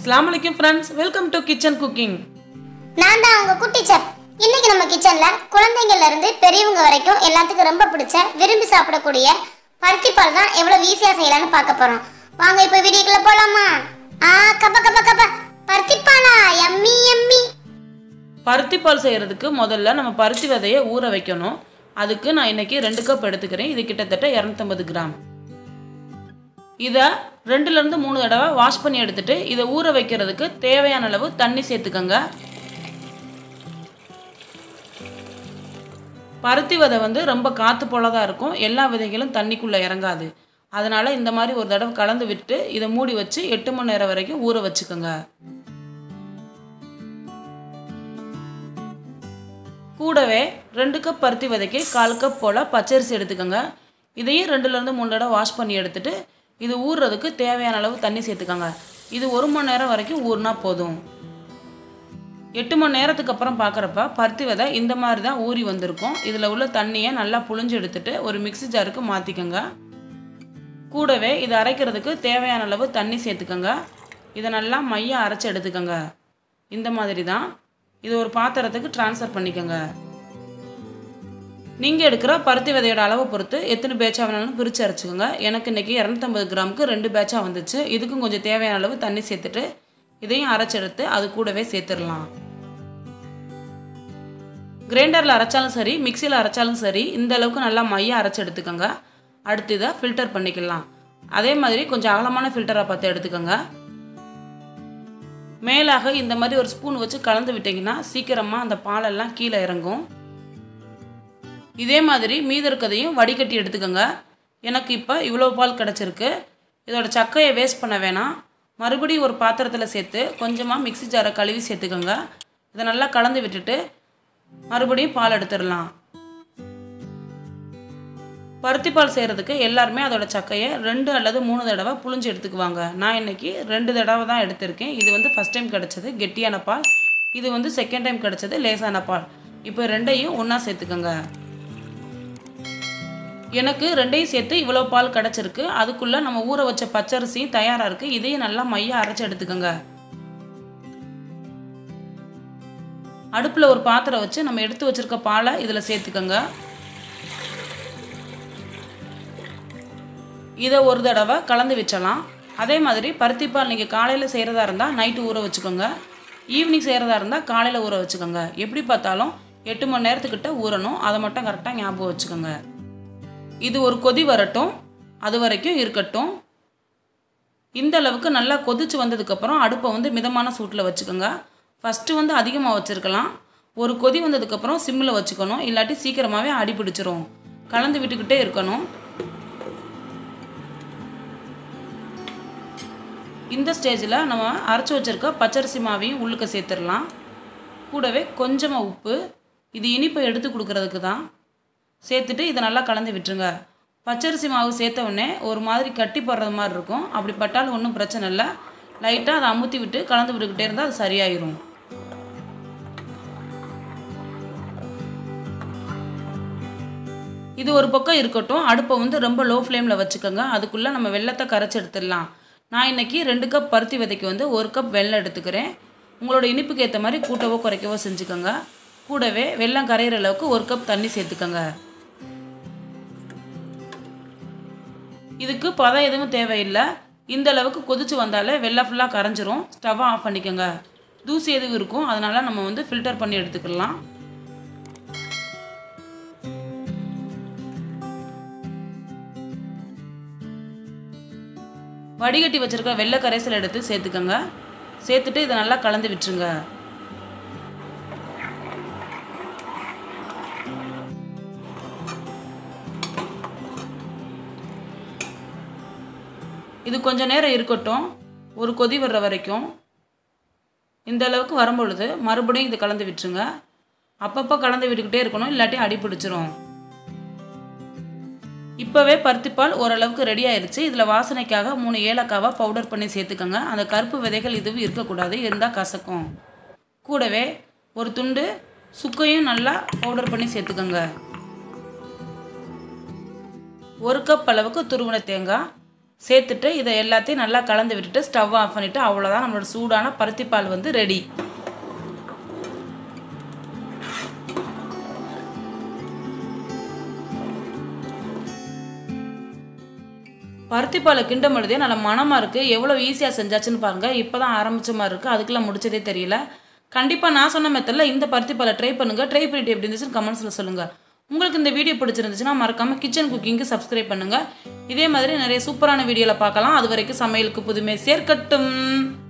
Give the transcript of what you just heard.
அஸ்ஸலாமு அலைக்கும் friends welcome to kitchen cooking நான் தான் உங்க குட்டி செஃப் இன்னைக்கு நம்ம கிச்சன்ல குழந்தைங்கள்ல இருந்து பெரியவங்க வரைக்கும் எல்லாத்துக்கும் ரொம்ப பிடிச்ச விரும்பி சாப்பிடக்கூடிய பருத்தி பால் தான் எவ்வளவு ஈஸியா செய்யலாம்னு பார்க்க போறோம் வாங்க இப்போ வீடியோக்குள்ள போலாமா ஆ கப்ப கப்ப கப்ப பருத்தி பாலா எம்மி எம்மி பருத்தி பால் செய்கிறதுக்கு முதல்ல நம்ம பருத்தி விதையை ஊற வைக்கணும் அதுக்கு நான் இன்னைக்கு ரெண்டு கப் எடுத்துக்கிறேன் இது கிட்டத்தட்ட இரநூத்தம்பது கிராம் இதை ரெண்டுலேருந்து மூணு தடவை வாஷ் பண்ணி எடுத்துட்டு இதை ஊற வைக்கிறதுக்கு தேவையான அளவு தண்ணி சேர்த்துக்கோங்க பருத்தி விதை வந்து ரொம்ப காற்று போல தான் இருக்கும் எல்லா விதைகளும் தண்ணிக்குள்ளே இறங்காது அதனால் இந்த மாதிரி ஒரு தடவை கலந்து விட்டு இதை மூடி வச்சு எட்டு மணி நேரம் வரைக்கும் ஊற வச்சுக்கோங்க கூடவே ரெண்டு கப் பருத்தி விதைக்கு கால் கப் போல் பச்சரிசி எடுத்துக்கோங்க இதையும் ரெண்டுலேருந்து மூணு தடவை வாஷ் பண்ணி எடுத்துட்டு இது ஊறுறதுக்கு தேவையான அளவு தண்ணி சேர்த்துக்கோங்க இது ஒரு மணி நேரம் வரைக்கும் ஊறினா போதும் எட்டு மணி நேரத்துக்கு அப்புறம் பார்க்குறப்ப பருத்தி விதை இந்த மாதிரி தான் ஊறி வந்திருக்கும் இதில் உள்ள தண்ணியை நல்லா புழிஞ்சு எடுத்துட்டு ஒரு மிக்ஸி ஜாருக்கு மாற்றிக்கோங்க கூடவே இது அரைக்கிறதுக்கு தேவையான அளவு தண்ணி சேர்த்துக்கோங்க இதை நல்லா மையம் அரைச்சி எடுத்துக்கோங்க இந்த மாதிரி தான் இது ஒரு பாத்திரத்துக்கு ட்ரான்ஸ்ஃபர் பண்ணிக்கோங்க நீங்கள் எடுக்கிற பருத்தி விதையோட அளவை பொறுத்து எத்தனை பேட்சா வேணாலும் பிரித்து அரைச்சிக்கோங்க எனக்கு இன்றைக்கி இரநூத்தம்பது கிராமுக்கு ரெண்டு பேட்சா வந்துச்சு இதுக்கும் கொஞ்சம் தேவையான அளவு தண்ணி சேர்த்துட்டு இதையும் அரைச்செடுத்து அது கூடவே சேர்த்துடலாம் கிரைண்டரில் அரைச்சாலும் சரி மிக்சியில் அரைச்சாலும் சரி இந்த அளவுக்கு நல்லா மையம் அரைச்சி எடுத்துக்கோங்க அடுத்து இதை ஃபில்டர் பண்ணிக்கலாம் அதே மாதிரி கொஞ்சம் அகலமான ஃபில்டராக பார்த்து எடுத்துக்கோங்க மேலாக இந்த மாதிரி ஒரு ஸ்பூன் வச்சு கலந்து விட்டிங்கன்னா சீக்கிரமாக அந்த பாலெல்லாம் கீழே இறங்கும் இதே மாதிரி மீத இருக்கதையும் வடிகட்டி எடுத்துக்கோங்க எனக்கு இப்போ இவ்வளோ பால் கிடச்சிருக்கு இதோட சக்கையை வேஸ்ட் பண்ண வேணாம் மறுபடியும் ஒரு பாத்திரத்தில் சேர்த்து கொஞ்சமாக மிக்ஸி ஜாரை கழுவி சேர்த்துக்கோங்க இதை நல்லா கலந்து விட்டுட்டு மறுபடியும் பால் எடுத்துடலாம் பருத்தி பால் செய்கிறதுக்கு எல்லாருமே அதோட சக்கையை ரெண்டு அல்லது மூணு தடவை புழிஞ்சு எடுத்துக்குவாங்க நான் இன்னைக்கு ரெண்டு தடவை தான் எடுத்திருக்கேன் இது வந்து ஃபஸ்ட் டைம் கிடச்சது கெட்டியான பால் இது வந்து செகண்ட் டைம் கிடச்சது லேசான பால் இப்போ ரெண்டையும் ஒன்றா சேர்த்துக்கோங்க எனக்கு ரெண்டையும் சேர்த்து இவ்வளோ பால் கிடச்சிருக்கு அதுக்குள்ளே நம்ம ஊற வச்ச பச்சரிசியும் தயாராக இருக்குது இதையும் நல்லா மைய அரைச்சி எடுத்துக்கோங்க அடுப்பில் ஒரு பாத்திரம் வச்சு நம்ம எடுத்து வச்சிருக்க பாலை இதில் சேர்த்துக்கோங்க இதை ஒரு தடவை கலந்து வச்சலாம் அதே மாதிரி பருத்தி பால் நீங்கள் காலையில் செய்கிறதா இருந்தால் நைட்டு ஊற வச்சுக்கோங்க ஈவினிங் செய்கிறதா இருந்தால் காலையில் ஊற வச்சுக்கோங்க எப்படி பார்த்தாலும் எட்டு மணி நேரத்துக்கிட்ட ஊறணும் அதை மட்டும் கரெக்டாக ஞாபகம் வச்சுக்கோங்க இது ஒரு கொதி வரட்டும் அது வரைக்கும் இருக்கட்டும் இந்த அளவுக்கு நல்லா கொதிச்சு வந்ததுக்கப்புறம் அடுப்பை வந்து மிதமான சூட்டில் வச்சுக்கோங்க ஃபஸ்ட்டு வந்து அதிகமாக வச்சுருக்கலாம் ஒரு கொதி வந்ததுக்கப்புறம் சிம்மில் வச்சுக்கணும் இல்லாட்டி சீக்கிரமாகவே அடி பிடிச்சிரும் கலந்து விட்டுக்கிட்டே இருக்கணும் இந்த ஸ்டேஜில் நம்ம அரைச்சி வச்சுருக்க பச்சரிசி மாவையும் உள்ளுக்க சேர்த்துடலாம் கூடவே கொஞ்சமாக உப்பு இது இனிப்பை எடுத்து கொடுக்கறதுக்கு தான் சேர்த்துட்டு இதை நல்லா கலந்து விட்டுருங்க பச்சரிசி மாவு சேர்த்த உடனே ஒரு மாதிரி கட்டி போடுறது மாதிரி இருக்கும் அப்படி பட்டாலும் ஒன்றும் பிரச்சனை இல்லை லைட்டாக அதை அமுத்தி விட்டு கலந்து விட்டுக்கிட்டே இருந்தால் அது சரியாயிரும் இது ஒரு பக்கம் இருக்கட்டும் அடுப்பை வந்து ரொம்ப லோ ஃப்ளேமில் வச்சுக்கோங்க அதுக்குள்ளே நம்ம வெள்ளத்தை கரைச்சி எடுத்துடலாம் நான் இன்னைக்கு ரெண்டு கப் பருத்தி விதைக்கு வந்து ஒரு கப் வெள்ளம் எடுத்துக்கிறேன் உங்களோட இனிப்புக்கு ஏற்ற மாதிரி கூட்டவோ குறைக்கவோ செஞ்சுக்கோங்க கூடவே வெள்ளம் கரையிற அளவுக்கு ஒரு கப் தண்ணி சேர்த்துக்கோங்க இதுக்கு பதம் எதுவும் தேவையில்லை இந்த அளவுக்கு கொதிச்சு வந்தாலே வெள்ளம் ஃபுல்லாக கரைஞ்சிரும் ஸ்டவ்வை ஆஃப் பண்ணிக்கோங்க தூசி எதுவும் இருக்கும் அதனால நம்ம வந்து ஃபில்டர் பண்ணி எடுத்துக்கலாம் வடிகட்டி வச்சிருக்க வெள்ளை கரைசல் எடுத்து சேர்த்துக்கோங்க சேர்த்துட்டு இதை நல்லா கலந்து விட்டுருங்க இது கொஞ்ச நேரம் இருக்கட்டும் ஒரு கொதி வர்ற வரைக்கும் இந்த அளவுக்கு வரும்பொழுது மறுபடியும் இது கலந்து விட்டுருங்க அப்பப்போ கலந்து விட்டுக்கிட்டே இருக்கணும் இல்லாட்டி அடி பிடிச்சிரும் இப்போவே பருத்திப்பால் ஓரளவுக்கு ரெடி ஆயிருச்சு இதில் வாசனைக்காக மூணு ஏலக்காவை பவுடர் பண்ணி சேர்த்துக்கோங்க அந்த கருப்பு விதைகள் எதுவும் இருக்கக்கூடாது இருந்தால் கசக்கும் கூடவே ஒரு துண்டு சுக்கையும் நல்லா பவுடர் பண்ணி சேர்த்துக்கோங்க ஒரு கப் அளவுக்கு துருவின தேங்காய் சேர்த்துட்டு இதை எல்லாத்தையும் நல்லா கலந்து விட்டுட்டு ஸ்டவ் ஆஃப் பண்ணிவிட்டு அவ்வளோதான் நம்மளோட சூடான பருத்திப்பால் வந்து ரெடி பருத்திப்பாலை கிண்டும் பொழுதே நல்ல மனமாக இருக்குது எவ்வளோ ஈஸியாக செஞ்சாச்சுன்னு பாருங்கள் இப்போ தான் ஆரம்பிச்ச மாதிரி இருக்குது அதுக்கெல்லாம் முடிச்சதே தெரியல கண்டிப்பாக நான் சொன்ன மெத்தடில் இந்த பருத்திப்பாலை ட்ரை பண்ணுங்கள் ட்ரை பண்ணிட்டு எப்படி இருந்துச்சுன்னு கமெண்ட்ஸில் சொல்லுங்கள் உங்களுக்கு இந்த வீடியோ பிடிச்சிருந்துச்சுன்னா மறக்காமல் கிச்சன் குக்கிங்க்கு சப்ஸ்கிரைப் பண்ணுங்கள் இதே மாதிரி நிறைய சூப்பரான வீடியோவில் பார்க்கலாம் அது வரைக்கும் சமையலுக்கு புதுமை சேர்க்கட்டும்